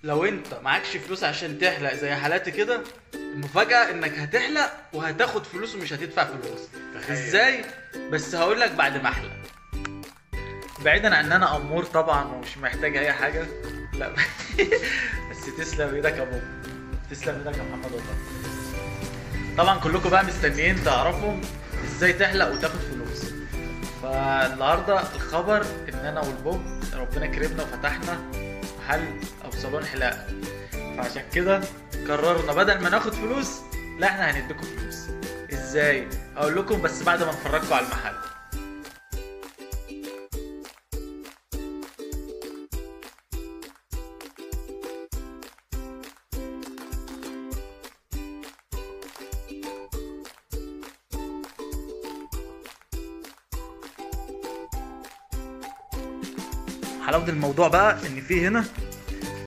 لو انت معكش فلوس عشان تحلق زي حالاتي كده المفاجأة انك هتحلق وهتاخد فلوس ومش هتدفع فلوس تخيل. ازاي بس هقول لك بعد ما احلق بعيدا عن ان انا امور طبعا ومش محتاج اي حاجة لا بس تسلم ايدك يا بابا تسلم ايدك يا محمد والله طبعا كلكم بقى مستنيين تعرفوا ازاي تحلق وتاخد فلوس فالنهارده الخبر ان انا والبوب ربنا كرمنا وفتحنا محل او صالون حلاقه فعشان كده قررنا بدل ما ناخد فلوس لا احنا هنديكم فلوس ازاي اقول لكم بس بعد ما نفرجكم على المحل حلاوه الموضوع بقى ان في هنا